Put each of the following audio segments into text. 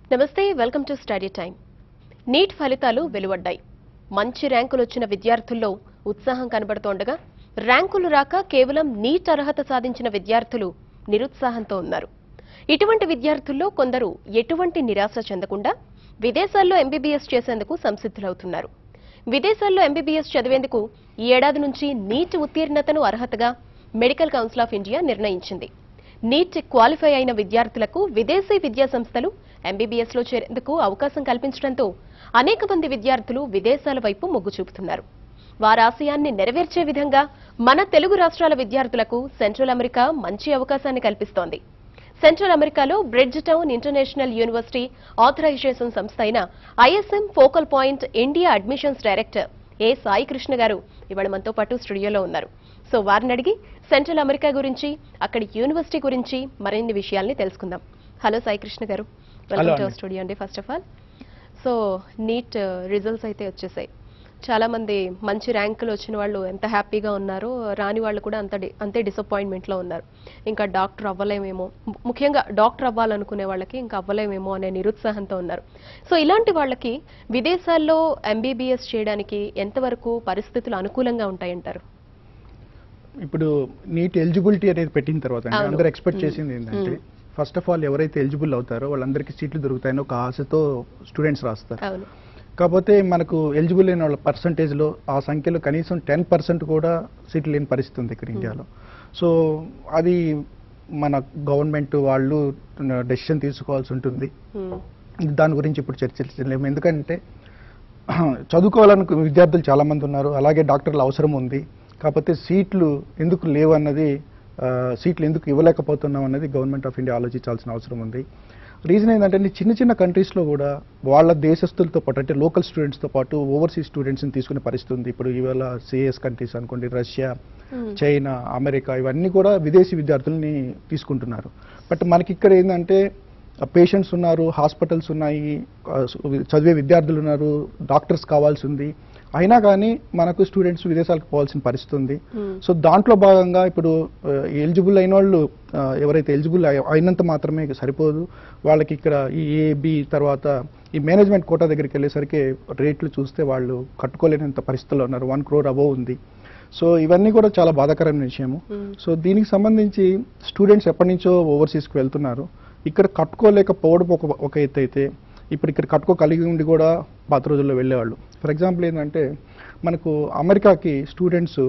నమస్తే welcome to study time NEET ఫలితాలు వెలువడ్డాయి మంచి ర్యాంకులు వచ్చిన విద్యార్థుల్లో ఉత్సాహం కనబడుతోండగా ర్యాంకులు రాక కేవలం నీట్ అర్హత సాధించిన విద్యార్థులు నిరుత్సాహంతో ఉన్నారు ఇటువంటి విద్యార్థుల్లో కొందరు ఎటువంటి నిరాశ చెందకుండా విదేశాల్లో ఎంబీబీఎస్ చేసేందుకు సంసిద్ధులవుతున్నారు విదేశాల్లో ఎంబీబీఎస్ చదివేందుకు ఈ ఏడాది నుంచి నీట్ ఉత్తీర్ణతను అర్హతగా మెడికల్ కౌన్సిల్ ఆఫ్ ఇండియా నిర్ణయించింది నీట్ క్వాలిఫై అయిన విద్యార్థులకు విదేశీ విద్యా సంస్థలు ఎంబీబీఎస్ లో చేరేందుకు అవకాశం కల్పించడంతో అనేక మంది విద్యార్థులు విదేశాల వైపు మొగ్గు చూపుతున్నారు వారి ఆశయాన్ని నెరవేర్చే విధంగా మన తెలుగు రాష్ట్రాల విద్యార్థులకు సెంట్రల్ అమెరికా మంచి అవకాశాన్ని కల్పిస్తోంది సెంట్రల్ అమెరికాలో bridge town international university authorization సంస్థ అయిన ISM focal point India admissions director A Sai Krishna garu ఇవాళ మనతో పాటు స్టూడియోలో ఉన్నారు సో వారిని అడిగి సెంట్రల్ అమెరికా గురించి అక్కడి యూనివర్సిటీ గురించి మరిన్ని విషయాల్ని తెలుసుకుందాం hello Sai Krishna garu welcome to అండి. స్టూడియో అండి first of all so NEET results అయితే వచ్చేసాయి చాలా మంది మంచి ర్యాంకులు వచ్చిన వాళ్ళు ఎంత హ్యాపీగా ఉన్నారో రాని వాళ్ళు కూడా అంత డి- అంతే డిసప్పాయింట్మెంట్లో ఉన్నారు ఇంకా డాక్టర్ అవ్వలేమేమో ము- ముఖ్యంగా డాక్టర్ అవ్వాలనుకునే వాళ్ళకి ఇంకా అవ్వలేమేమో అనే నిరుత్సాహంతో ఉన్నారు సో ఇలాంటి వాళ్ళకి విదేశాల్లో ఎంబీబీఎస్ చేయడానికి ఎంతవరకు పరిస్థితులు అనుకూలంగా ఉంటాయంటారు ఇప్పుడు నీట్ ఎలిజిబిలిటీ అనేది పెట్టిన తర్వాత అండి, అవును. అందరూ ఎక్స్పెక్ట్ మ్మ్. చేసింది ఏంటంటే మ్మ్. ఫస్ట్ ఆఫ్ ఆల్ ఎవరైతే ఎలిజిబుల్ అవుతారో వాళ్ళందరికీ సీట్లు దొరుకుతాయని ఒక ఆశతో స్టూడెంట్స్ రాస్తారు అవును కాకపోతే మనకు ఎలిజిబుల్ అయిన వాళ్ళ పర్సంటేజ్లో ఆ సంఖ్యలో కనీసం టెన్ పర్సెంట్ కూడా సీట్లు లేని పరిస్థితి ఉంది ఇక్కడ ఇండియాలో సో అది మన గవర్నమెంట్ వాళ్ళు డెసిషన్ తీసుకోవాల్సి ఉంటుంది మ్మ్. దాని గురించి ఇప్పుడు చర్చించలేము ఎందుకంటే చదువుకోవాలనుకు విద్యార్థులు చాలా మంది ఉన్నారు అలాగే డాక్టర్ల అవసరం ఉంది కాకపోతే సీట్లు ఎందుకు లేవు అన్నది ఆ, సీట్లు ఎందుకు ఇవ్వలేకపోతున్నాం అన్నది గవర్నమెంట్ ఆఫ్ ఇండియా ఆలోచించాల్సిన అవసరం ఉంది రీజన్ ఏంటంటే ఈ చిన్న చిన్న కంట్రీస్లో కూడా వాళ్ళ దేశస్తులతో పాటు అంటే లోకల్ స్టూడెంట్స్తో పాటు ఓవర్సీస్ స్టూడెంట్స్ని తీసుకునే పరిస్థితి ఉంది ఇప్పుడు ఇవాళ సిఎస్ కంట్రీస్ అనుకోండి రష్యా మ్మ్. చైనా అమెరికా ఇవన్నీ కూడా విదేశీ విద్యార్థుల్ని తీసుకుంటున్నారు బట్ మనకి ఇక్కడ ఏంటంటే పేషెంట్స్ ఉన్నారు హాస్పిటల్స్ ఉన్నాయి ఆ, చదివే విద్యార్థులు ఉన్నారు డాక్టర్స్ కావాల్సి ఉంది అయినా కానీ మనకు స్టూడెంట్స్ విదేశాలకు పోవాల్సిన పరిస్థితి ఉంది మ్మ్. సో దాంట్లో భాగంగా ఇప్పుడు ఎలిజిబుల్ అయిన వాళ్ళు ఆ, ఎవరైతే ఎలిజిబుల్ అయినంత మాత్రమే సరిపోదు వాళ్ళకి ఇక్కడ ఈ ఏ బి తర్వాత ఈ మేనేజ్మెంట్ కోటా దగ్గరికి వెళ్ళేసరికి రేట్లు చూస్తే వాళ్ళు కట్టుకోలేనంత పరిస్థితుల్లో ఉన్నారు వన్ క్రోర్ అబోవ్ ఉంది సో ఇవన్నీ కూడా చాలా బాధాకరమైన విషయము మ్మ్. సో దీనికి సంబంధించి స్టూడెంట్స్ ఎప్పటి నుంచో ఓవర్సీస్కి వెళ్తున్నారు ఇక్కడ కట్టుకోలేకపోవడం ఒక ఒక ఎత్తు అయితే ఇప్పుడు ఇక్కడ కట్టుకోగలిగి ఉండి కూడా పాత రోజుల్లో వెళ్ళేవాళ్ళు ఫర్ ఎగ్జాంపుల్ ఏంటంటే మనకు అమెరికాకి స్టూడెంట్స్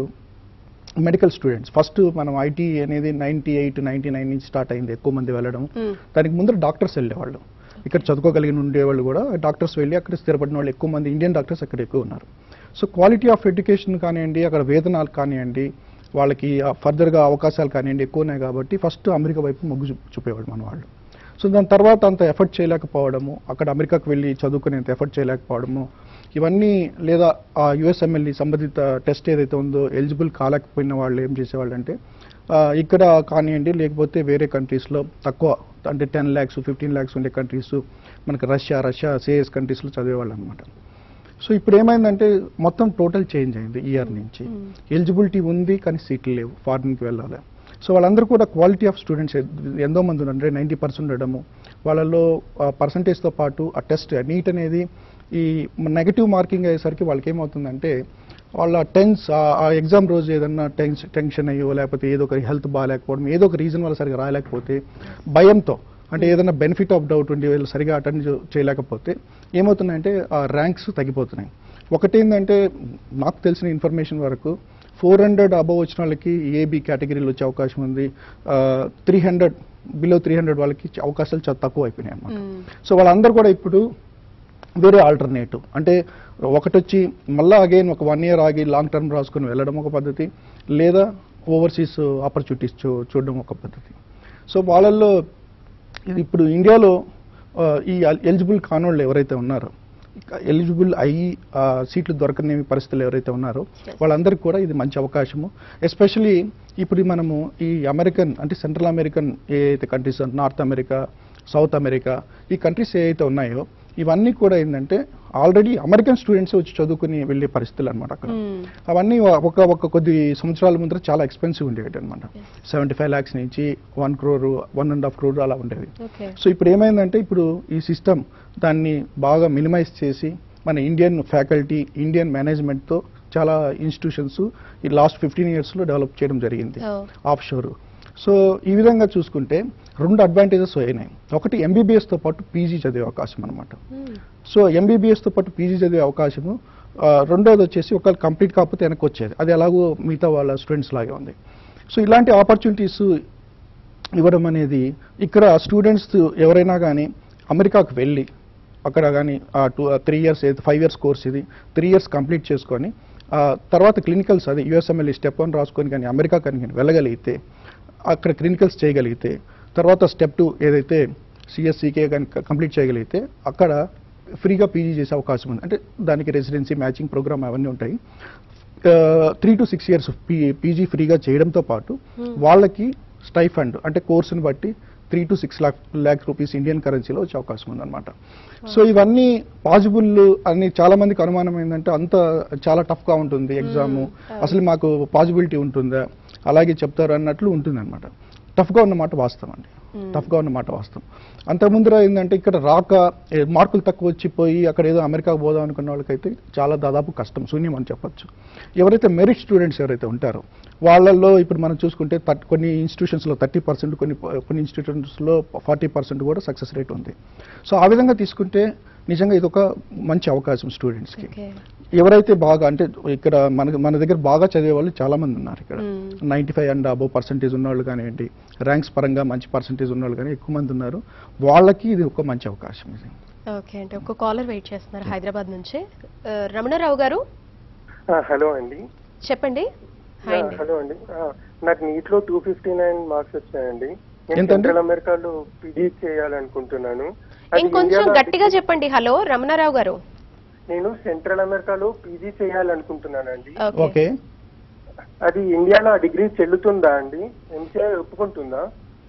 మెడికల్ స్టూడెంట్స్ ఫస్ట్ మనం ఐటీ అనేది నైంటీ ఎయిట్ నైంటీ నైన్ నుంచి స్టార్ట్ అయింది ఎక్కువ మంది వెళ్ళడం మ్మ్. దానికి ముందర డాక్టర్స్ వెళ్ళేవాళ్ళు ఇక్కడ చదువుకోగలిగిన ఉండేవాళ్ళు కూడా డాక్టర్స్ వెళ్ళి అక్కడ స్థిరపడిన వాళ్ళు ఎక్కువ మంది ఇండియన్ డాక్టర్స్ అక్కడ ఎక్కువ ఉన్నారు సో క్వాలిటీ ఆఫ్ ఎడ్యుకేషన్ కానివ్వండి అక్కడ వేతనాలు కానివ్వండి వాళ్ళకి ఫర్దర్గా అవకాశాలు కానివ్వండి ఎక్కువ ఉన్నాయి కాబట్టి ఫస్ట్ అమెరికా వైపు మొగ్గు చూ- చూపేవాడు మన వాళ్ళు సో దాని తర్వాత అంత ఎఫర్ట్ చేయలేకపోవడము అక్కడ అమెరికాకు వెళ్ళి చదువుకునేంత ఎఫర్ట్ చేయలేకపోవడము ఇవన్నీ లేదా ఆ యుఎస్ఎంఎల్ఈ సంబంధిత టెస్ట్ ఏదైతే ఉందో ఎలిజిబుల్ కాలేకపోయిన వాళ్ళు ఏం చేసేవాళ్ళు అంటే ఆ, ఇక్కడ కానివ్వండి లేకపోతే వేరే కంట్రీస్లో తక్కువ అంటే టెన్ ల్యాక్స్ ఫిఫ్టీన్ ల్యాక్స్ ఉండే కంట్రీస్ మనకి రష్యా రష్యా సిఎస్ కంట్రీస్లో చదివేవాళ్ళు అనమాట సో ఇప్పుడు ఏమైందంటే మొత్తం టోటల్ చేంజ్ అయింది ఈ ఇయర్ నుంచి మ్మ్. ఎలిజిబిలిటీ ఉంది కానీ సీట్లు లేవు ఫారిన్కి వెళ్ళాలి సో వాళ్ళందరూ కూడా క్వాలిటీ ఆఫ్ స్టూడెంట్స్ ఎంతో మంది ఉన్నారు అంటే నైంటీ పర్సెంట్ ఉండడము వాళ్ళలో పర్సంటేజ్తో పాటు ఆ టెస్ట్ నీట్ అనేది ఈ నెగటివ్ మార్కింగ్ అయ్యేసరికి వాళ్ళకి ఏమవుతుందంటే వాళ్ళ టెన్స్ ఆ ఎగ్జామ్ రోజు ఏదన్నా టెన్స్ టెన్షన్ అయ్యో లేకపోతే ఏదో ఒక హెల్త్ బాగాలేకపోవడం ఏదో ఒక రీజన్ వల్ల సరిగా రాయలేకపోతే భయంతో అంటే ఏదైనా బెనిఫిట్ ఆఫ్ డౌట్ ఉండి వీళ్ళు సరిగా అటెండ్ చేయలేకపోతే ఏమవుతున్నాయంటే ఆ ర్యాంక్స్ తగ్గిపోతున్నాయి ఒకటేంటంటే నాకు తెలిసిన ఇన్ఫర్మేషన్ వరకు ఫోర్ హండ్రెడ్ అబవ్ వచ్చిన వాళ్ళకి ఏబి కేటగిరీలో వచ్చే అవకాశం ఉంది three hundred below three hundred వాళ్ళకి అవకాశాలు చాలా తక్కువ అయిపోయినాయి అన్నమాట మ్మ్. సో వాళ్ళందరూ కూడా ఇప్పుడు వేరే ఆల్టర్నేటివ్ అంటే ఒకటి వచ్చి మళ్ళీ అగైన్ ఒక వన్ ఇయర్ ఆగి లాంగ్ టర్మ్ రాసుకొని వెళ్ళడం ఒక పద్ధతి లేదా ఓవర్సీస్ ఆపర్చునిటీస్ చూ చూడడం ఒక పద్ధతి సో వాళ్ళల్లో ఇది ఇప్పుడు ఇండియాలో ఆ, ఈ ఎలిజిబుల్ కానోళ్ళు ఎవరైతే ఉన్నారో ఎలిజిబుల్ అయ్యి ఆ, సీట్లు దొరకని పరిస్థితులు ఎవరైతే ఉన్నారో Yes. వాళ్ళందరికీ కూడా ఇది మంచి అవకాశము ఎస్పెషలీ ఇప్పుడు మనము ఈ అమెరికన్ అంటే సెంట్రల్ అమెరికన్ ఏ అయితే countries north America south America ఈ కంట్రీస్ ఏ అయితే ఉన్నాయో ఇవన్నీ కూడా ఏంటంటే ఆల్రెడీ అమెరికన్ స్టూడెంట్స్ వచ్చి చదువుకుని వెళ్ళే పరిస్థితులు అనమాట అక్కడ మ్మ్. అవన్నీ ఒక ఒక కొద్ది సంవత్సరాల ముందర చాలా ఎక్స్పెన్సివ్ ఉండేవి అనమాట సెవెంటీ ఫైవ్ ల్యాక్స్ నుంచి one crore one and half crore అలా ఉండేవి ఓకే సో ఇప్పుడు ఏమైందంటే ఇప్పుడు ఈ సిస్టమ్ దాన్ని బాగా మినిమైజ్ చేసి మన ఇండియన్ ఫ్యాకల్టీ ఇండియన్ మేనేజ్మెంట్తో చాలా ఇన్స్టిట్యూషన్స్ ఈ లాస్ట్ ఫిఫ్టీన్ ఇయర్స్లో డెవలప్ చేయడం జరిగింది ఓ. ఆఫ్ షోర్ సో ఈ విధంగా చూసుకుంటే రెండు అడ్వాంటేజెస్ అయినాయి ఒకటి ఎంబీబీఎస్తో పాటు పీజీ చదివే అవకాశం అనమాట మ్మ్. సో ఎంబీబీఎస్తో పాటు పీజీ చదివే అవకాశము ఆ, రెండోది వచ్చేసి ఒకవేళ కంప్లీట్ కాకపోతే వెనక్కి వచ్చేది అది ఎలాగో మిగతా వాళ్ళ స్టూడెంట్స్ లాగే ఉంది సో ఇలాంటి ఆపర్చునిటీస్ ఇవ్వడం అనేది ఇక్కడ స్టూడెంట్స్ ఎవరైనా కానీ అమెరికాకు వెళ్ళి అక్కడ కానీ two three years five years course ఇది త్రీ ఇయర్స్ కంప్లీట్ చేసుకొని ఆ, తర్వాత క్లినికల్స్ అది యూఎస్ఎంఎల్ఈ స్టెప్ వన్ రాసుకొని కానీ అమెరికా కానీ వెళ్ళగలిగితే అక్కడ క్లినికల్స్ చేయగలిగితే తర్వాత స్టెప్ టూ ఏదైతే సిఎస్సికే కానీ కంప్లీట్ చేయగలిగితే అక్కడ ఫ్రీగా పీజీ చేసే అవకాశం ఉంది అంటే దానికి రెసిడెన్సీ మ్యాచింగ్ ప్రోగ్రామ్ అవన్నీ ఉంటాయి three to six years PG ఫ్రీగా చేయడంతో పాటు Hmm. వాళ్ళకి స్టైఫండ్ అంటే కోర్సుని బట్టి three to six lakh lakh rupees Indian కరెన్సీలో వచ్చే అవకాశం ఉందన్నమాట సో ఇవన్నీ పాసిబుల్ అని చాలా మందికి అనుమానం ఏంటంటే అంత చాలా టఫ్ గా ఉంటుంది ఎగ్జామ్ Hmm. అసలు మాకు పాసిబిలిటీ ఉంటుందా అలాగే చెప్తారు అన్నట్లు ఉంటుంది అనమాట టఫ్గా ఉన్నమాట వాస్తవం అండి Hmm. టఫ్గా ఉన్నమాట వాస్తవం అంత ముందర ఏంటంటే ఇక్కడ రాక ఏ, మార్కులు తక్కువ వచ్చిపోయి అక్కడ ఏదో అమెరికాకు పోదాం అనుకున్న వాళ్ళకైతే చాలా దాదాపు కష్టం శూన్యం అని చెప్పొచ్చు ఎవరైతే మెరిట్ స్టూడెంట్స్ ఎవరైతే ఉంటారో వాళ్ళల్లో ఇప్పుడు మనం చూసుకుంటే థర్ట్ కొన్ని ఇన్స్టిట్యూషన్స్లో థర్టీ పర్సెంట్ కొన్ని కొన్ని ఇన్స్టిట్యూషన్స్లో ఫార్టీ పర్సెంట్ కూడా సక్సెస్ రేట్ ఉంది సో ఆ విధంగా తీసుకుంటే నిజంగా ఇది ఒక మంచి అవకాశం స్టూడెంట్స్కి ఓకే ఎవరైతే బాగా అంటే ఇక్కడ మన మన దగ్గర బాగా చదివే వాళ్ళు చాలా మంది ఉన్నారు ఇక్కడ మ్మ్. Ninety five and above percentage ఉన్నవాళ్ళు కానివ్వండి ర్యాంక్స్ పరంగా మంచి పర్సంటేజ్ ఉన్నవాళ్ళు కానీ ఎక్కువ మంది ఉన్నారు వాళ్ళకి ఇది ఒక మంచి అవకాశం ఇది ఓకే అంటే ఒక కాలర్ వెయిట్ చేస్తున్నారు హైదరాబాద్ నుంచి ఆ, రమణారావు గారు ఆ, హలో అండి చెప్పండి హాయ్ ఆ, అండి హలో అండి ఆ, నాకు నీట్ లో టూ ఫిఫ్టీ నైన్ మార్క్స్ వచ్చాయండి నేను ఎంతండి? సెంట్రల్ అమెరికాలో పీజీ చేయాలనుకుంటున్నాను అది ఇంకొంచెం ఇండియాలో గట్టిగా చెప్పండి హలో రమణారావు గారు నేను సెంట్రల్ అమెరికాలో పీజీ చేయాలనుకుంటున్నానండి ఓకే ఓకే అది ఇండియాలో ఆ డిగ్రీ చెల్లుతుందా అండి ఎంసీఐ ఒప్పుకుంటుందా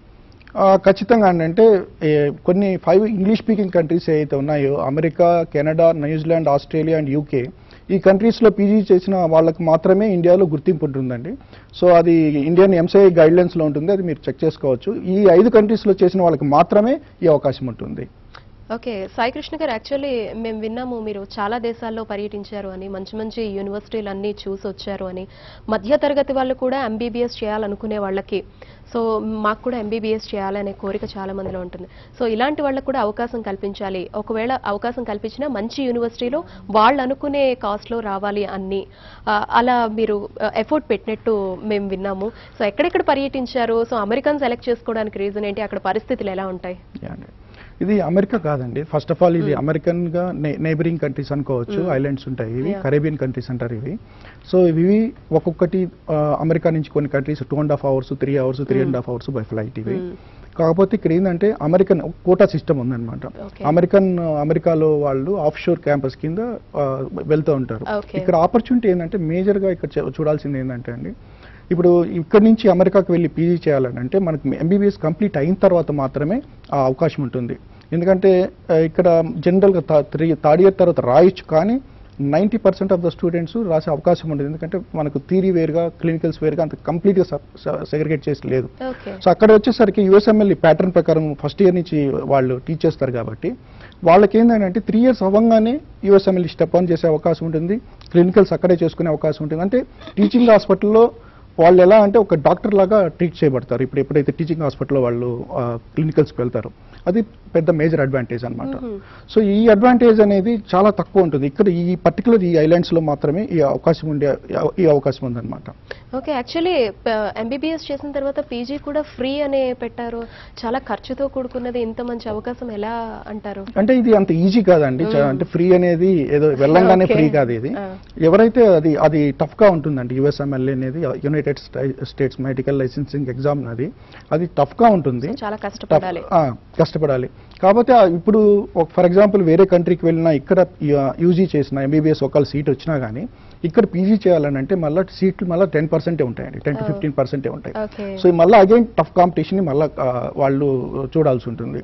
ఆ, ఖచ్చితంగా అండి అంటే ఏ, కొన్ని ఫైవ్ ఇంగ్లీష్ స్పీకింగ్ కంట్రీస్ ఏవైతే ఉన్నాయో America Canada New Zealand Australia and UK ఈ కంట్రీస్లో పీజీ చేసిన వాళ్ళకి మాత్రమే ఇండియాలో గుర్తింపు ఉంటుందండి సో అది ఇండియన్ ఎంసీఐ గైడ్లైన్స్లో ఉంటుంది అది మీరు చెక్ చేసుకోవచ్చు ఈ ఐదు కంట్రీస్లో చేసిన వాళ్ళకి మాత్రమే ఈ అవకాశం ఉంటుంది ఓకే సాయి కృష్ణ గారు యాక్చువల్లీ మేము విన్నాము మీరు చాలా దేశాల్లో పర్యటించారు అని మంచి మంచి యూనివర్సిటీలు అన్నీ చూసి వచ్చారు అని మధ్య తరగతి వాళ్ళు కూడా ఎంబీబీఎస్ చేయాలనుకునే వాళ్ళకి సో మాకు కూడా ఎంబీబీఎస్ చేయాలనే కోరిక చాలా మందిలో ఉంటుంది సో ఇలాంటి వాళ్ళకు కూడా అవకాశం కల్పించాలి ఒకవేళ అవకాశం కల్పించినా మంచి యూనివర్సిటీలో వాళ్ళు అనుకునే కాస్ట్లో రావాలి అన్ని ఆ, అలా మీరు ఎఫర్ట్ పెట్టినట్టు మేము విన్నాము సో ఎక్కడెక్కడ పర్యటించారు సో అమెరికన్ సెలెక్ట్ చేసుకోవడానికి రీజన్ ఏంటి అక్కడ పరిస్థితులు ఎలా ఉంటాయి యా అండి. ఇది అమెరికా కాదండి ఫస్ట్ ఆఫ్ ఆల్ ఇది అమెరికన్ గా నైబరింగ్ కంట్రీస్ అనుకోవచ్చు Mm. ఐలాండ్స్ ఉంటాయి ఇవి Yeah. కరేబియన్ కంట్రీస్ అంటారు ఇవి సో ఇవి ఒక్కొక్కటి ఆ, అమెరికా నుంచి కొన్ని countries two and half hours three hours three and half hours by flight ఇవి Mm. కాకపోతే ఇక్కడ ఏంటంటే అమెరికన్ కోటా సిస్టమ్ ఉందన్నమాట Okay. అమెరికన్ అమెరికాలో వాళ్ళు ఆఫ్ షోర్ క్యాంపస్ కింద ఆ, వెళ్తూ ఉంటారు Okay. ఇక్కడ ఆపర్చునిటీ ఏంటంటే మేజర్ గా ఇక్కడ చూ- చూడాల్సింది ఏంటంటే అండి ఇప్పుడు ఇక్కడి నుంచి అమెరికాకు వెళ్ళి పీజీ చేయాలని అంటే మనకి ఎంబీబీఎస్ కంప్లీట్ అయిన తర్వాత మాత్రమే ఆ అవకాశం ఉంటుంది ఎందుకంటే ఆ, ఇక్కడ జనరల్గా త్రీ థర్డ్ ఇయర్ తర్వాత రాయొచ్చు కానీ ninety percent of the students రాసే అవకాశం ఉండదు ఎందుకంటే మనకు థీరీ వేరుగా క్లినికల్స్ వేరుగా అంత కంప్లీట్గా సెగ్రిగేట్ చేసి లేదు ఓకే సో అక్కడ వచ్చేసరికి యూఎస్ఎంఎల్ ప్యాటర్న్ ప్రకారం ఫస్ట్ ఇయర్ నుంచి వాళ్ళు టీచ్ చేస్తారు కాబట్టి వాళ్ళకి ఏంటంటే త్రీ ఇయర్స్ అవ్వగానే యూఎస్ఎంఎల్ స్టెప్ ఆన్ చేసే అవకాశం ఉంటుంది క్లినికల్స్ అక్కడే చేసుకునే అవకాశం ఉంటుంది అంటే టీచింగ్ హాస్పిటల్లో వాళ్ళు ఎలా అంటే ఒక డాక్టర్ లాగా ట్రీట్ చేయబడతారు ఇప్పుడు ఎప్పుడైతే టీచింగ్ హాస్పిటల్లో వాళ్ళు క్లినికల్స్కి వెళ్తారు అది పెద్ద మేజర్ అడ్వాంటేజ్ అన్నమాట Mhm. సో ఈ అడ్వాంటేజ్ అనేది చాలా తక్కువ ఉంటుంది ఇక్కడ ఈ పర్టికులర్ ఈ ఐలాండ్స్ లో మాత్రమే ఈ అవకాశం ఉండే ఈ అవకాశం ఉందన్నమాట ఓకే యాక్చువల్లీ ఎంబీబీఎస్ చేసిన తర్వాత పీజీ కూడా ఫ్రీ అనే పెట్టారు చాలా ఖర్చుతో కూడుకున్నది ఇంత మంచి అవకాశం ఎలా అంటారు అంటే ఇది అంత ఈజీ కాదండి చా- అంటే ఫ్రీ అనేది ఏదో వెళ్ళంగానే Okay. ఫ్రీ కాదు ఇది ఆ. ఎవరైతే అది అది టఫ్ గా ఉంటుందండి యుఎస్ఎంఎల్ఏ అనేది United states medical licensing exam అది అది టఫ్ గా ఉంటుంది So, చాలా Tough- కష్టపడాలి ఆ, కష్టపడాలి కాకపోతే ఆ ఇప్పుడు ఫర్ ఎగ్జాంపుల్ వేరే కంట్రీకి వెళ్ళినా ఇక్కడ యూజీ చేసిన ఎంబీబీఎస్ ఒకళ్ళ సీట్ వచ్చినా కానీ ఇక్కడ పీజీ చేయాలని అంటే మళ్ళీ సీట్లు మళ్ళీ టెన్ పర్సెంటే ఉంటాయండి టెన్ టు Oh. ఫిఫ్టీన్ పర్సెంటే ఉంటాయి ఓకే సో మళ్ళీ అగైన్ టఫ్ కాంపిటీషన్ మళ్ళీ వాళ్ళు చూడాల్సి ఉంటుంది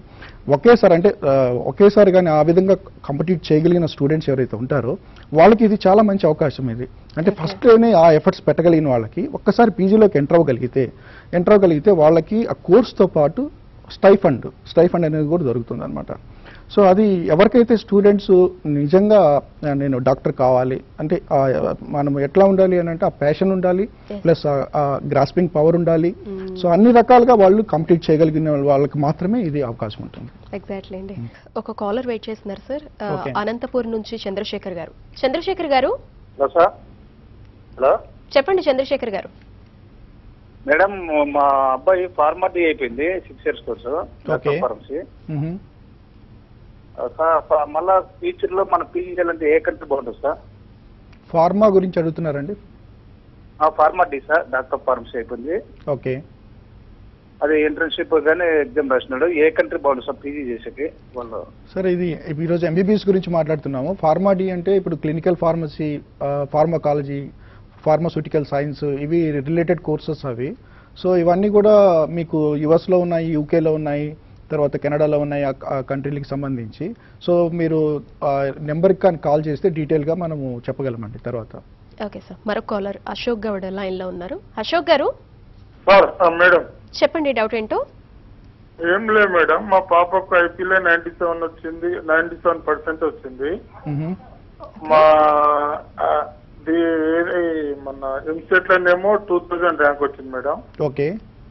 ఒకేసారి అంటే ఆ, ఒకేసారి కానీ ఆ విధంగా కంప్లీట్ చేయగలిగిన స్టూడెంట్స్ ఎవరైతే ఉంటారో వాళ్ళకి ఇది చాలా మంచి అవకాశం ఇది అంటే Okay. ఫస్ట్లోనే ఆ ఎఫర్ట్స్ పెట్టగలిగిన వాళ్ళకి ఒక్కసారి పీజీలోకి ఎంటర్ అవ్వగలిగితే ఎంటర్ అవ్వగలిగితే వాళ్ళకి ఆ కోర్స్తో పాటు స్టైఫండ్ స్టైఫండ్ అనేది కూడా దొరుకుతుంది అనమాట సో అది ఎవరికైతే స్టూడెంట్స్ నిజంగా ఆ, నేను డాక్టర్ కావాలి అంటే ఆ, మనం ఎట్లా ఉండాలి అని అంటే ఆ ప్యాషన్ ఉండాలి Yes. ప్లస్ ఆ గ్రాస్పింగ్ పవర్ ఉండాలి Mm. సో అన్ని రకాలుగా వాళ్ళు కంప్లీట్ చేయగలిగిన వాళ్ళకి మాత్రమే ఇది అవకాశం ఉంటుంది ఎగ్జాక్ట్లీ అండి ఒక కాలర్ వెయిట్ చేస్తున్నారు సార్ ఆ, Okay. అనంతపూర్ నుంచి చంద్రశేఖర్ గారు చంద్రశేఖర్ గారు హలో సార్ హలో చెప్పండి చంద్రశేఖర్ గారు మేడం మా అబ్బాయి ఫార్మసీ అయిపోయింది six years course Okay. Pharmacy మ్హూ. సార్ ఫ- మళ్ళా ఫ్యూచర్ లో మన పీజీ చేయాలంటే ఏ కంట్రీ బాగుంటుంది సార్ ఫార్మా గురించి అడుగుతున్నారండి ఫార్మసీ సార్ డాక్టర్ ఫార్మసీ అయిపోయింది ఓకే అది ఇంటర్న్షిప్ కానీ ఎగ్జామ్ రాసినాడు ఏ కంట్రీ బాగుంటుంది సార్ పీజీ చేసేకి వాళ్ళు సరే ఇది ఈరోజు ఎంబీబీఎస్ గురించి మాట్లాడుతున్నాము ఫార్మా డి అంటే ఇప్పుడు clinical pharmacy pharmacology pharmaceutical science ఇవి రిలేటెడ్ కోర్సెస్ అవి సో ఇవన్నీ కూడా మీకు యుఎస్లో ఉన్నాయి యూకేలో ఉన్నాయి తర్వాత కెనడాలో ఉన్నాయి ఆ- ఆ కంట్రీలకి సంబంధించి సో మీరు నెంబర్కి కానీ కాల్ చేస్తే డీటెయిల్గా మనము చెప్పగలమండి తర్వాత ఓకే సార్ మరొక కాలర్ అశోక్ గౌడ్ లైన్ లో ఉన్నారు అశోక్ గారు సార్ మేడం చెప్పండి డౌట్ ఏంటో ఏం లేదు మేడం మా పాపకు ఐపీలో నైన్టీ సెవెన్ వచ్చింది నైన్టీ సెవెన్ పర్సెంట్ వచ్చింది మ్హూ. మా ఆ, ది ఏ- మన ఎంసెట్ లోనేమో టూ థౌజండ్ ర్యాంక్ వచ్చింది మేడం ఓకే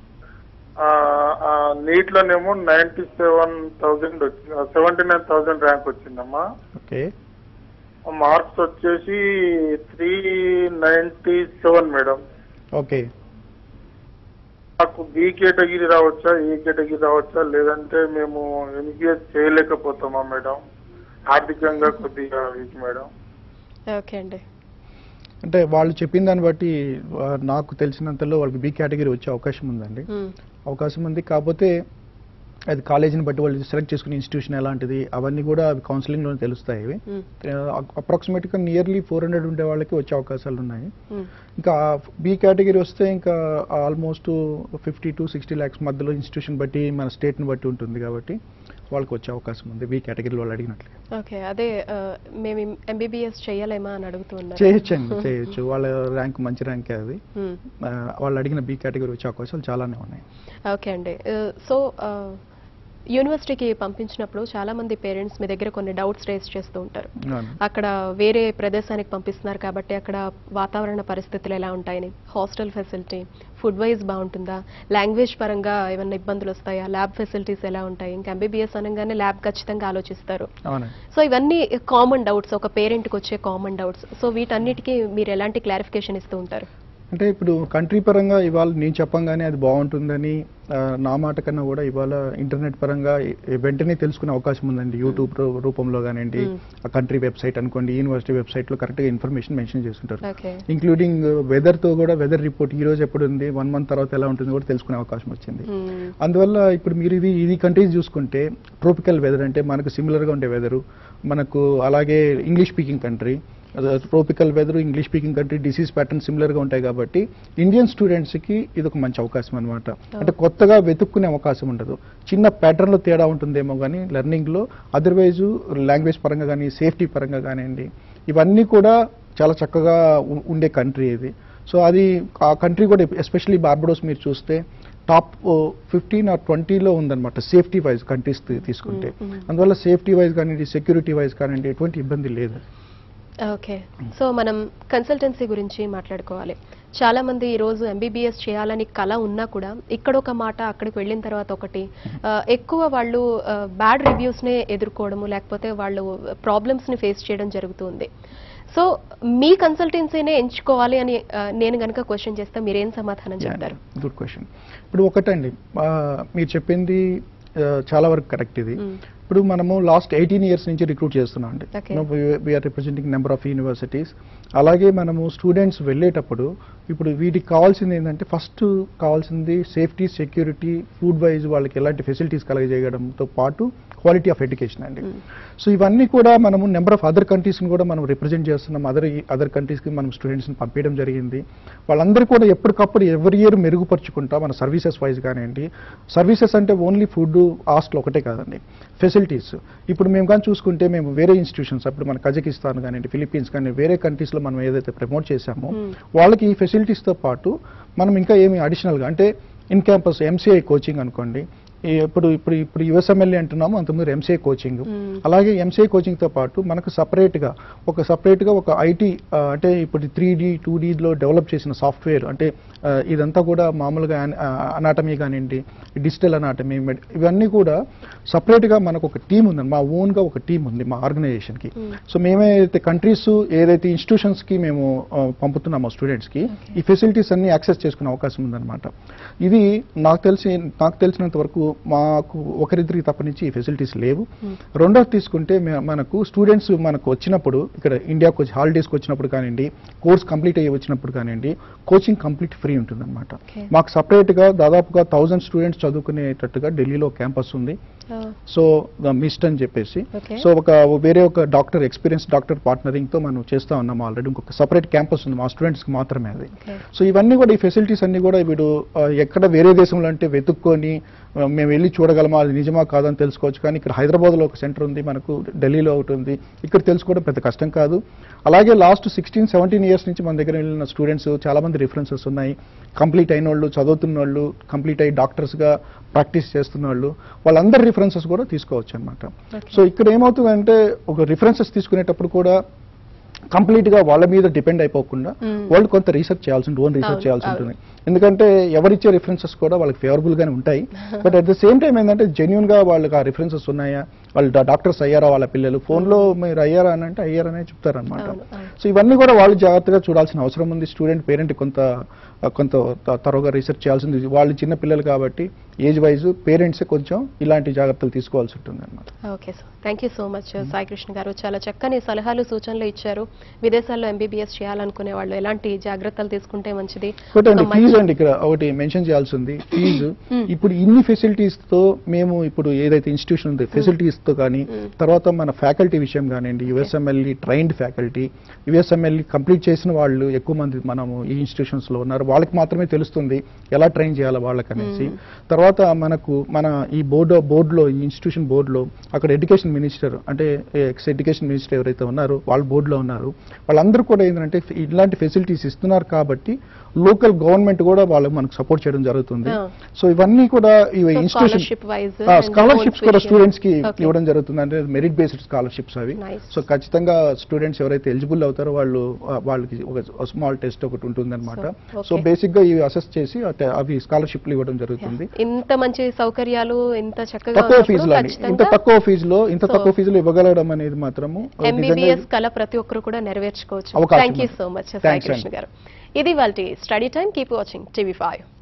నీట్ లోనేమో నైన్టీ సెవెన్ థౌజండ్ వచ్చింది సెవెంటీ నైన్ థౌజండ్ ర్యాంక్ వచ్చిందమ్మా ఓకే మార్క్స్ వచ్చేసి three ninety seven madam okay నాకు బి కేటగిరీ రావచ్చా ఏ కేటగిరీ రావచ్చా లేదంటే మేము ఎంబీఎస్ చేయలేకపోతామా మేడం ఆర్థికంగా కొద్దిగా వీక్ మేడం ఓకే అండి అంటే వాళ్ళు చెప్పిన దాన్ని బట్టి ఆ, నాకు తెలిసినంతలో వాళ్ళకి బి కేటగిరీ వచ్చే అవకాశం ఉందండి మ్మ్. అవకాశం ఉంది కాకపోతే అది కాలేజీని బట్టి వాళ్ళు సెలెక్ట్ చేసుకునే ఇన్స్టిట్యూషన్ ఎలాంటిది అవన్నీ కూడా అవి కౌన్సిలింగ్లో తెలుస్తాయి ఇవి మ్మ్. అప్రాక్సిమేట్గా నియర్లీ ఫోర్ హండ్రెడ్ ఉండే వాళ్ళకి వచ్చే అవకాశాలు ఉన్నాయి మ్మ్. ఇంకా బి కేటగిరీ వస్తే ఇంకా almost fifty to sixty lakhs మధ్యలో ఇన్స్టిట్యూషన్ బట్టి మన స్టేట్ని బట్టి ఉంటుంది కాబట్టి వాళ్ళకి వచ్చే అవకాశం ఉంది బి కేటగిరీ వాళ్ళు అడిగినట్లు ఓకే అదే ఆ, మేము ఎంబీబీఎస్ చేయలేమా అని అడుగుతూ ఉన్నారు చేయొచ్చండి చేయొచ్చు వాళ్ళ ర్యాంక్ మంచి ర్యాంకే అది మ్మ్. ఆ, వాళ్ళు అడిగిన బి కేటగిరీ వచ్చే అవకాశాలు చాలానే ఉన్నాయి ఓకే అండి ఆ, సో ఆ, యూనివర్సిటీకి పంపించినప్పుడు చాలా మంది పేరెంట్స్ మీ దగ్గర కొన్ని డౌట్స్ రేస్ చేస్తూ ఉంటారు అవును. అక్కడ వేరే ప్రదేశానికి పంపిస్తున్నారు కాబట్టి అక్కడ వాతావరణ పరిస్థితులు ఎలా ఉంటాయని హాస్టల్ ఫెసిలిటీ ఫుడ్ వైజ్ బాగుంటుందా లాంగ్వేజ్ పరంగా ఏమైనా ఇబ్బందులు వస్తాయా ల్యాబ్ ఫెసిలిటీస్ ఎలా ఉంటాయి ఇంకా ఎంబీబీఎస్ అనగానే ల్యాబ్ ఖచ్చితంగా ఆలోచిస్తారు అవునండి సో ఇవన్నీ కామన్ డౌట్స్ ఒక పేరెంట్కి వచ్చే కామన్ డౌట్స్ సో వీటన్నిటికీ మీరు ఎలాంటి క్లారిఫికేషన్ ఇస్తూ ఉంటారు అంటే ఇప్పుడు కంట్రీ పరంగా ఇవాళ నేను చెప్పంగానే అది బాగుంటుందని ఆ, నా మాట కన్నా కూడా ఇవాళ ఇంటర్నెట్ పరంగా ఈ- వెంటనే తెలుసుకునే అవకాశం ఉందండి యూట్యూబ్ రూ- రూపంలో కానివ్వండి Hmm. ఆ కంట్రీ వెబ్సైట్ అనుకోండి యూనివర్సిటీ వెబ్సైట్లో కరెక్ట్గా ఇన్ఫర్మేషన్ మెన్షన్ చేస్తుంటారు ఓకే ఇంక్లూడింగ్ వెదర్తో కూడా వెదర్ రిపోర్ట్ ఈ రోజు ఎప్పుడు ఉంది వన్ మంత్ తర్వాత ఎలా ఉంటుంది కూడా తెలుసుకునే అవకాశం వచ్చింది అందువల్ల ఇప్పుడు మీరు ఇది ఇది కంట్రీస్ చూసుకుంటే ట్రోపికల్ వెదర్ అంటే మనకు సిమిలర్గా ఉండే వెదరు మనకు అలాగే English speaking country tropical weather English speaking country disease pattern సిమిలర్గా ఉంటాయి కాబట్టి ఇండియన్ స్టూడెంట్స్కి ఇది ఒక మంచి అవకాశం అనమాట అంటే కొత్తగా వెతుక్కునే అవకాశం ఉండదు చిన్న ప్యాటర్న్లో తేడా ఉంటుందేమో కానీ లెర్నింగ్లో అదర్వైజ్ లాంగ్వేజ్ పరంగా కానీ సేఫ్టీ పరంగా కానివ్వండి ఇవన్నీ కూడా చాలా చక్కగా ఉ- ఉండే కంట్రీ ఇది సో అది ఆ కంట్రీ కూడా ఎస్పెషల్లీ బార్బడోస్ మీరు చూస్తే టాప్ ఫిఫ్టీన్ ఆర్ ట్వంటీలో ఉందన్నమాట సేఫ్టీ వైజ్ కంట్రీస్ తీసుకుంటే Mm, mm. అందువల్ల సేఫ్టీ వైజ్ కానివ్వండి సెక్యూరిటీ వైజ్ కానివ్వండి ఎటువంటి ఇబ్బంది లేదు ఓకే సో మనం కన్సల్టెన్సీ గురించి మాట్లాడుకోవాలి చాలా మంది ఈ రోజు ఎంబీబీఎస్ చేయాలని కళ ఉన్నా కూడా ఇక్కడ ఒక మాట అక్కడికి వెళ్ళిన తర్వాత ఒకటి ఆ, ఎక్కువ వాళ్ళు బ్యాడ్ రివ్యూస్ నే ఎదుర్కోవడము లేకపోతే వాళ్ళు ప్రాబ్లమ్స్ ని ఫేస్ చేయడం జరుగుతుంది సో మీ కన్సల్టెన్సీనే ఎంచుకోవాలి అని ఆ, నేను గనుక క్వశ్చన్ చేస్తే మీరేం సమాధానం చెప్తారు గుడ్ క్వశ్చన్ ఇప్పుడు ఒకటండి ఆ, మీరు చెప్పింది ఆ, చాలా వరకు కరెక్ట్ ఇది Mm. ఇప్పుడు మనము లాస్ట్ ఎయిటీన్ ఇయర్స్ నుంచి రిక్రూట్ చేస్తున్నాం అండి Okay. We are representing number of universities అలాగే మనము స్టూడెంట్స్ వెళ్ళేటప్పుడు ఇప్పుడు వీటికి కావాల్సింది ఏంటంటే ఫస్ట్ కావాల్సింది సేఫ్టీ సెక్యూరిటీ ఫుడ్ వైజ్ వాళ్ళకి ఎలాంటి ఫెసిలిటీస్ కలగజేయడంతో పాటు క్వాలిటీ ఆఫ్ ఎడ్యుకేషన్ అండి సో ఇవన్నీ కూడా మనము నెంబర్ ఆఫ్ అదర్ కంట్రీస్ని కూడా మనం రిప్రజెంట్ చేస్తున్నాం అదర్ అదర్ కంట్రీస్కి మనం స్టూడెంట్స్ని పంపించడం జరిగింది వాళ్ళందరూ కూడా ఎప్పటికప్పుడు ఎవరి ఇయర్ మెరుగుపరుచుకుంటా మన సర్వీసెస్ వైజ్ కానివ్వండి సర్వీసెస్ అంటే ఓన్లీ ఫుడ్ హాస్టల్ ఒకటే కాదండి ఫెసిలిటీస్ ఇప్పుడు మేము కానీ చూసుకుంటే మేము వేరే ఇన్స్టిట్యూషన్స్ అప్పుడు మన కజకిస్తాన్ కానివ్వండి ఫిలిప్పీన్స్ కానీ వేరే కంట్రీస్లో మనం ఏదైతే ప్రమోట్ చేశామో వాళ్ళకి ఈ ఫెసిలిటీస్తో పాటు మనం ఇంకా ఏమి అడిషనల్గా అంటే ఇన్ క్యాంపస్ ఎంసీఐ కోచింగ్ అనుకోండి ఈ ఇప్పుడు ఇప్పుడు ఇప్పుడు యుఎస్ఎంఎల్ఏ అంటున్నాము అంతకుముందు ఎంసీఐ కోచింగ్ అలాగే ఎంసీఐ కోచింగ్ తో పాటు మనకు సపరేట్ గా ఒక సపరేట్ గా ఒక ఐటీ అంటే ఇప్పుడు త్రీ డి టూ లో డెవలప్ చేసిన సాఫ్ట్వేర్ అంటే ఆ, ఇదంతా కూడా మామూలుగా అనాటమీ కానివ్వండి డిజిటల్ అనాటమీ ఇవన్నీ కూడా సపరేట్ గా మనకు ఒక టీం ఉందండి మా ఓన్ గా ఒక టీం ఉంది మా ఆర్గనైజేషన్ కి సో మేమైతే కంట్రీస్ ఏదైతే ఇన్స్టిట్యూషన్స్ కి మేము ఆ, పంపుతున్నామో స్టూడెంట్స్ కి ఈ ఫెసిలిటీస్ అన్ని యాక్సెస్ చేసుకునే అవకాశం ఉందన్నమాట ఇది నాకు తెలిసి నాకు తెలిసినంత వరకు మాకు ఒకరిద్దరికి తప్ప నుంచి ఈ ఫెసిలిటీస్ లేవు రెండోది తీసుకుంటే మే- మనకు స్టూడెంట్స్ మనకు వచ్చినప్పుడు ఇక్కడ ఇండియాకు వచ్చి హాలిడేస్కి వచ్చినప్పుడు కానివ్వండి కోర్స్ కంప్లీట్ అయ్యి వచ్చినప్పుడు కానివ్వండి కోచింగ్ కంప్లీట్ ఫ్రీ ఉంటుందన్నమాట Okay. మాకు separate గా దాదాపుగా థౌజండ్ స్టూడెంట్స్ చదువుకునేటట్టుగా ఢిల్లీలో క్యాంపస్ ఉంది సో మిస్ట్ అని చెప్పేసి Okay. సో ఒక వేరే ఒక డాక్టర్ ఎక్స్పీరియన్స్ డాక్టర్ పార్ట్నరింగ్ తో మనం చేస్తా ఉన్నాం ఆల్రెడీ ఇంకొక సపరేట్ క్యాంపస్ ఉంది మా స్టూడెంట్స్ కి మాత్రమే అది Okay. సో ఇవన్నీ కూడా ఈ ఫెసిలిటీస్ అన్ని కూడా వీడు ఆ, ఎక్కడ వేరే దేశంలో అంటే వెతుక్కొని ఆ, మేము వెళ్ళి చూడగలమా అది నిజమా కాదని తెలుసుకోవచ్చు కానీ ఇక్కడ హైదరాబాద్లో ఒక సెంటర్ ఉంది మనకు ఢిల్లీలో ఒకటి ఉంది ఇక్కడ తెలుసుకోవడం పెద్ద కష్టం కాదు అలాగే లాస్ట్ సిక్స్టీన్ సెవెంటీన్ ఇయర్స్ నుంచి మన దగ్గర వెళ్ళిన స్టూడెంట్స్ చాలా మంది రిఫరెన్సెస్ ఉన్నాయి కంప్లీట్ అయిన వాళ్ళు చదువుతున్న వాళ్ళు కంప్లీట్ అయ్యి డాక్టర్స్గా ప్రాక్టీస్ చేస్తున్న వాళ్ళు వాళ్ళందరి రిఫరెన్సెస్ కూడా తీసుకోవచ్చు అనమాట Okay. సో ఇక్కడ ఏమవుతుందంటే ఒక రిఫరెన్సెస్ తీసుకునేటప్పుడు కూడా కంప్లీట్ గా వాళ్ళ మీద డిపెండ్ అయిపోకుండా Hmm. వాళ్ళు కొంత రీసెర్చ్ చేయాల్సి ఉంటుంది ఓన్ రీసెర్చ్ అవును, చేయాల్సి అవును. ఉంటుంది ఎందుకంటే ఎవరిచ్చే రిఫరెన్సెస్ కూడా వాళ్ళకి ఫేవరబుల్ గానే ఉంటాయి but at the same time ఏంటంటే జెన్యున్ గా వాళ్ళకి ఆ రిఫరెన్సెస్ ఉన్నాయా వాళ్ళు డాక్టర్స్ అయ్యారా వాళ్ళ పిల్లలు ఫోన్ లో మీరు అయ్యారా అని అంటే అయ్యారనే చెప్తారనమాట అవును, అవును. సో ఇవన్నీ కూడా వాళ్ళు జాగ్రత్తగా చూడాల్సిన అవసరం ఉంది స్టూడెంట్ పేరెంట్ కొంత కొంత త- త్వరగా రీసెర్చ్ చేయాల్సింది వాళ్ళు చిన్న పిల్లలు కాబట్టి ఏజ్ వైజ్ పేరెంట్స్ కొంచెం ఇలాంటి జాగ్రత్తలు తీసుకోవాల్సి ఉంటుంది అనమాట okay sir thank you so much Sai Krishna garu చాలా చక్కని సలహాలు సూచనలు ఇచ్చారు విదేశాల్లో ఎంబీబీఎస్ చేయాలనుకునే వాళ్ళు ఎలాంటి జాగ్రత్తలు తీసుకుంటే మంచిది ఒకటి అండి ఒక మంచి- ఫీజు అండి ఇక్కడ ఒకటి మెన్షన్ చేయాల్సి ఉంది ఫీజు ఇప్పుడు ఇన్ని ఫెసిలిటీస్ తో మేము ఇప్పుడు ఏదైతే ఇన్స్టిట్యూషన్ ఉంది ఫెసిలిటీస్ తో కానీ తర్వాత మన ఫ్యాకల్టీ విషయం కానివ్వండి USMLE trained faculty USMLE complete చేసిన వాళ్ళు ఎక్కువ మంది మనము ఈ ఇన్స్టిట్యూషన్స్ లో ఉన్నారు వాళ్ళకి మాత్రమే తెలుస్తుంది ఎలా ట్రైన్ చేయాలి వాళ్ళకి అనేసి తర్వాత మనకు మన ఈ బోర్డు బోర్డులో ఈ ఇన్స్టిట్యూషన్ బోర్డులో అక్కడ ఎడ్యుకేషన్ మినిస్టర్ అంటే ఎక్స్ ఎడ్యుకేషన్ మినిస్టర్ ఎవరైతే ఉన్నారో వాళ్ళ బోర్డులో ఉన్నారు వాళ్ళందరూ కూడా ఏంటంటే ఇలాంటి ఫెసిలిటీస్ ఇస్తున్నారు కాబట్టి లోకల్ గవర్నమెంట్ కూడా వాళ్ళకి మనకు సపోర్ట్ చేయడం జరుగుతుంది Ah. సో ఇవన్నీ కూడా ఈ So, institution scholarship wise and scholarships own కూడా tuition. స్టూడెంట్స్ కి Okay. ఇవ్వడం జరుగుతుంది అంటే మెరిట్ బేస్డ్ స్కాలర్షిప్స్ అవి Nice. సో ఖచ్చితంగా స్టూడెంట్స్ ఎవరైతే ఎలిజిబుల్ అవుతారో వాళ్ళు ఆ, వాళ్ళకి ఒక స్మాల్ టెస్ట్ ఒకటి ఉంటుంది అనమాట So, సో okay. బేసిక్ గా ఇవి అసెస్ చేసి అటే అవి స్కాలర్షిప్లు ఇవ్వడం జరుగుతుంది ఇంత మంచి సౌకర్యాలు ఇంత చక్కగా తక్కువ ఉన్నప్పుడు ఫీజులో అండి ఇంత ఖచ్చితంగా తక్కువ ఫీజులో ఇంత So, తక్కువ ఫీజులో ఇవ్వగలగడం అనేది మాత్రము ఆ, నిజంగా ఎంబీబీఎస్ కళ ప్రతి ఒక్కరు కూడా నెరవేర్చుకోవచ్చు అవకాశం థ్యాంక్ యూ ఉంది. So much Sai Thanks Krishna అండి. గారు ఇది వాళ్ళ study time keep watching TV five